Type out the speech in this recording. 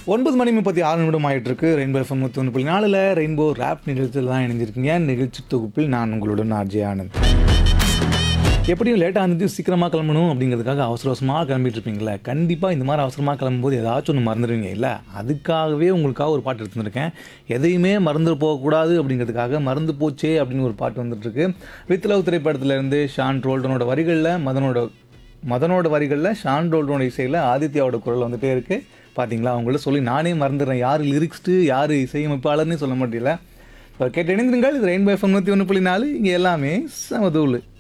ஒன்பது மணி முப்பத்தி ஆறு நிமிடம் ஆயிட்டு இருக்கு ரெயின்போ எஃப்எம் நூற்றி ஒன்று புள்ளி நாலில் ரெயின்போ ரேப் நிகழ்ச்சியில் தான் இணைஞ்சிருக்கீங்க நிகழ்ச்சி தொகுப்பில் நான் உங்களுடன் ஆர்ஜே ஆனந்த் எப்படியும் லேட்டாக இருந்துட்டு சீக்கிரமாக கிளம்பணும் அப்படிங்கிறதுக்காக அவசர அவசரமாக கிளம்பிட்டு இருப்பீங்களே கண்டிப்பாக இந்த மாதிரி அவசரமாக கிளம்பும்போது ஏதாச்சும் ஒன்று மறந்துடுவீங்க இல்லை அதுக்காகவே உங்களுக்காக ஒரு பாட்டு எடுத்து வந்திருக்கேன் எதையுமே மறந்து போகக்கூடாது அப்படிங்கிறதுக்காக மறந்து போச்சே அப்படின்னு ஒரு பாட்டு வந்துட்டுருக்கு வித் லவ் திரைப்படத்துலேருந்து ஷான் ரோல்டனோட வரிகளில் மதனோட மதனோட வரிகளில் ஷான் ரோல்டனோட இசையில் ஆதித்யாவோட குரல் வந்துட்டே இருக்குது பார்த்தீங்களா அவங்கள சொல்லி நானே மறந்துடுறேன் யார் லிரிக்ஸ்ட்டு யார் இசையமைப்பாளர்னு சொல்ல முடியல இப்போ கேட்டு இணைந்திருங்கள் இது ரெயின்போ எஃப்எம் நூற்றி ஒன்று புள்ளி நாலு இங்கே எல்லாமே சமதூள்